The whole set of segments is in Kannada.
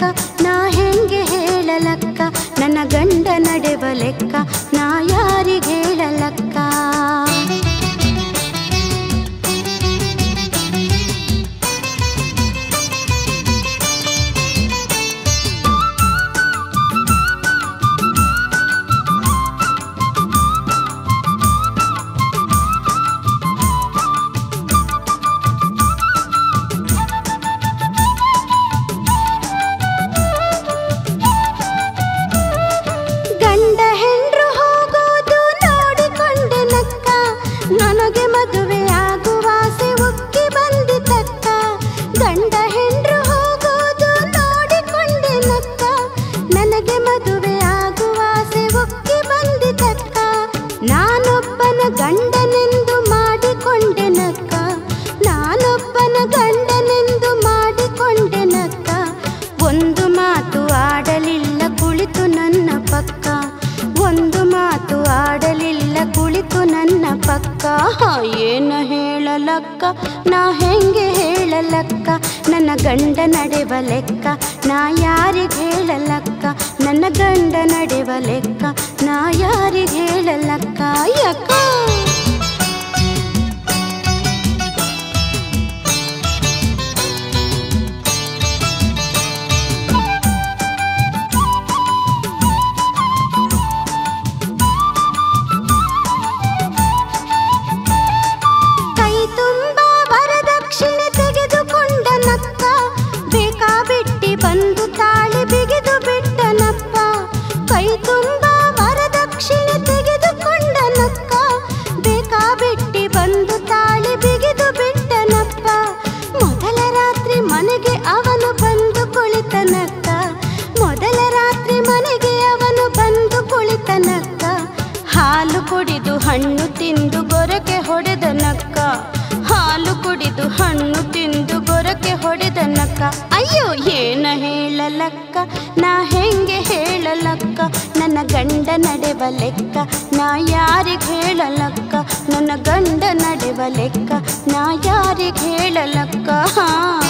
ನಾ ಹೆಂಗೆ ಹೇಳಲಕ್ಕ ನನ್ನ ಗಂಡ ನಡೆವ ಲೆಕ್ಕ ನಾ ಯಾರಿಗೆ ಹೇಳಲಕ್ಕ ಗಂಡ ಹೆಂಡ್ರು ಹೋಗೋದು ನೋಡಿಕೊಂಡೆ ನಕ್ಕ ನನಗೆ ಮದುವೆ ಆಗುವಾಸೆ ಉಕ್ಕಿ ಬಂದಿತಕ್ಕ ಗಂಡ ಹೆಂಡ್ರು ಹೋಗೋದು ನೋಡಿಕೊಂಡೆ ನಕ್ಕ ನನಗೆ ಮದುವೆ ಆಗುವಾಸೆ ಉಕ್ಕಿ ಬಂದಿತಕ್ಕ ನಾನೊಬ್ಬನ ಗಂಡನೆಂದು ಮಾಡಿಕೊಂಡೆ ನಕ್ಕ ನಾನೊಬ್ಬನ ಗಂಡನೆಂದು ಮಾಡಿಕೊಂಡೆ ನಕ್ಕ ಒಂದು ಮಾತು ಆಡಲಿಲ್ಲ ಕುಳಿತು ನನ್ನ ಪಕ್ಕ ಒಂದು ಮಾತು ಆಡಲಿಲ್ಲ ಕುಳಿತು ನನ್ನ ಪಕ್ಕ ಹಾ, ಏನು ಹೇಳಲಕ್ಕ ನಾ ಹೆಂಗೆ ಹೇಳಲಕ್ಕ ನನ್ನ ಗಂಡ ನಡೆವ ಲೆಕ್ಕ ನಾ ಯಾರಿಗೆ ಹೇಳಲಕ್ಕ ನನ್ನ ಗಂಡ ನಡೆವ ಲೆಕ್ಕ ನಾ ಯಾರಿಗೆ ಹೇಳಲಕ್ಕ ಯಕ್ಕ ಕೈ ತುಂಬ ವರದಕ್ಷಿಣೆ ತೆಗೆದುಕೊಂಡ ನಕ್ಕ ಬೇಕಾ ಬಿಟ್ಟಿ ಬಂದು ತಾಳಿ ಬಿಗಿದು ಬಿಟ್ಟನಪ್ಪ ಕೈ ತುಂಬ ವರದಕ್ಷಿಣೆ ತೆಗೆದುಕೊಂಡ ನಕ್ಕ ಬೇಕಾ ಬಿಟ್ಟಿ ಬಂದು ತಾಳಿ ಬಿಗಿದು ಬಿಟ್ಟನಪ್ಪ ಮೊದಲ ರಾತ್ರಿ ಮನೆಗೆ ಅವನು ಬಂದು ಕುಳಿತನಕ್ಕ ಮೊದಲ ರಾತ್ರಿ ಮನೆಗೆ ಅವನು ಬಂದು ಕುಳಿತನಕ್ಕ ಹಾಲು ಕುಡಿದು ಹಣ್ಣು ತಿಂದು ಗೊರಕೆ ಹೊಡೆದ ನಕ್ಕ ಹಾಲು ಕುಡಿದು ಹಣ್ಣು ತಿಂದು ಗೊರಕೆ ಹೊಡೆದ ನಕ್ಕ ಅಯ್ಯೋ ಏನ ಹೇಳಲಕ್ಕ ನಾ ಹೆಂಗೆ ಹೇಳಲಕ್ಕ ನನ್ನ ಗಂಡ ನಡೆವ ಲೆಕ್ಕ ನಾ ಯಾರಿಗೆ ಹೇಳಲಕ್ಕ ನನ್ನ ಗಂಡ ನಡೆವ ಲೆಕ್ಕ ನಾ ಯಾರಿಗೆ ಹೇಳಲಕ್ಕ ಹಾ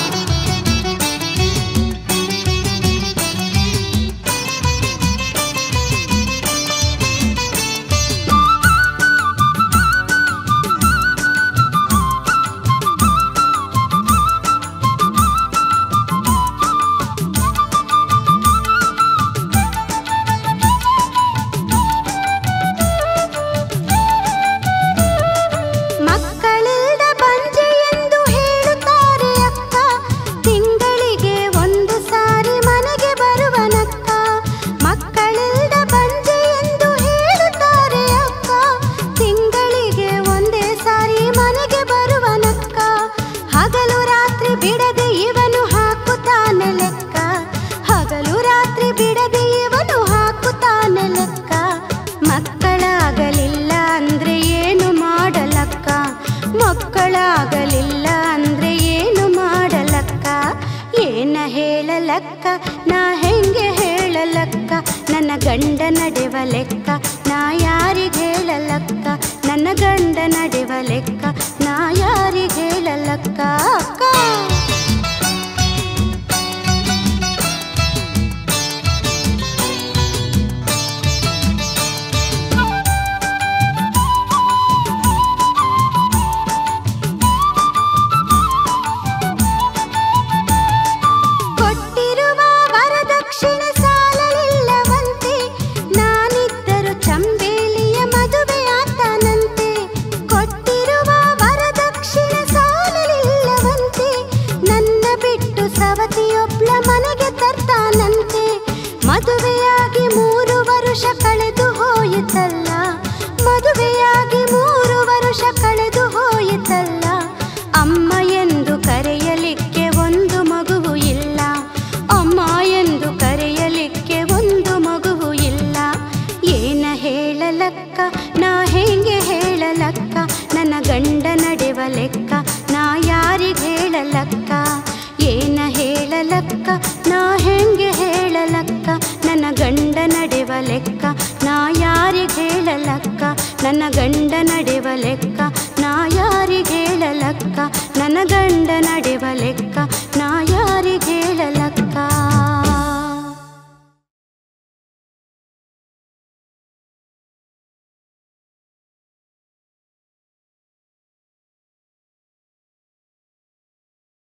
ಮಕ್ಕಳಿಲ್ಲದ ಬಂಜೆ ಎಂದು ಹೇಳುತ್ತಾರೆ ಅಕ್ಕ ತಿಂಗಳಿಗೆ ಒಂದು ಸಾರಿ ಮನೆಗೆ ಬರುವನಕ್ಕ ಮಕ್ಕಳಿಲ್ಲದ ಬಂಜೆ ಎಂದು ಹೇಳುತ್ತಾರೆ ಅಕ್ಕ ತಿಂಗಳಿಗೆ ಒಂದೇ ಸಾರಿ ಮನೆಗೆ ಬರುವನಕ್ಕ ಹಗಲು ರಾತ್ರಿ ಬಿಡದೆ ಇವನು ಹಾಕುತ್ತಾನೆ ಲೆಕ್ಕ ಹಗಲು ರಾತ್ರಿ ಬಿಡದೆ ಇವನು ಹಾಕುತ್ತಾನೆ ಲೆಕ್ಕ ಮಕ್ಕಳಾಗಲಿಲ್ಲ ಅಂದ್ರೆ ಏನು ಮಾಡಲಕ್ಕ ಮಕ್ಕಳಾಗಲಿಲ್ಲ ಅಂದ್ರೆ ಏನು ಮಾಡಲಕ್ಕ ಏನ ಹೇಳಲಕ್ಕ ನಾ ಹೆಂಗೆ ಹೇಳಲಕ್ಕ ನನ್ನ ಗಂಡ ನಡೆವ ಲೆಕ್ಕ ನಾ ಯಾರಿಗೆ ಹೇಳಲಕ್ಕ ನನ್ನ ಗಂಡ ನಡೆವ ಲೆಕ್ಕ ನಾ ಯಾರಿಗೆ ಹೇಳಲಕ್ಕ ಅಕ್ಕ ಕೊಟ್ಟಿರುವ ವರದಕ್ಷಿಣೆ ಸಾಲಲಿಲ್ಲವಂತೆ ನಾನಿದ್ದರು ಚಂಬೇಲಿಯ ಮದುವೆಯಾತನಂತೆ ಕೊಟ್ಟಿರುವ ವರದಕ್ಷಿಣೆ ಸಾಲಲಿಲ್ಲವಂತೆ ನನ್ನ ಬಿಟ್ಟು ಸವತಿಯೊಬ್ಳ ಮನೆಗೆ ತರ್ತಾನಂತೆ ಮದುವೆಯಾಗಿ ಮೂರು ವರುಷ ಕಳೆದು ಹೋಯಿತಲ್ಲ ಮದುವೆಯಾಗಿ ಮೂರು ವರುಷ ಕಳೆದು ಹೋಯಿತಲ್ಲ ಅಮ್ಮ ಎಂದು ಕರೆಯಲಿಕ್ಕೆ ಒಂದು ಮಗುವು ಇಲ್ಲ ಅಮ್ಮ ಎಂದು ಕರೆಯಲಿಕ್ಕೆ ಒಂದು ಮಗುವು ಇಲ್ಲ ಏನ ಹೇಳಲಕ್ಕ ನಾ ಹೆಂಗೆ ಹೇಳಲಕ್ಕ ನನ್ನ ಗಂಡ ನಡೆವ ಲೆಕ್ಕ ನಾ ಯಾರಿಗೆ ಹೇಳಲಕ್ಕ ಏನ ಹೇಳಲಕ್ಕ ನಾ ಹೆಂಗೆ ಹೇಳಲಕ್ಕ ನನ್ನ ಗಂಡ ನಡೆವ ಲೆಕ್ಕ ನಾ ಯಾರಿಗೆ ಹೇಳಲಕ್ಕ ನನ್ನ ಗಂಡ ನಡೆವ ಲೆಕ್ಕ ನಾ ಯಾರಿಗೆ ಹೇಳಲಕ್ಕ ನನ್ನ ಗಂಡ ನಡೆವ ಲೆಕ್ಕ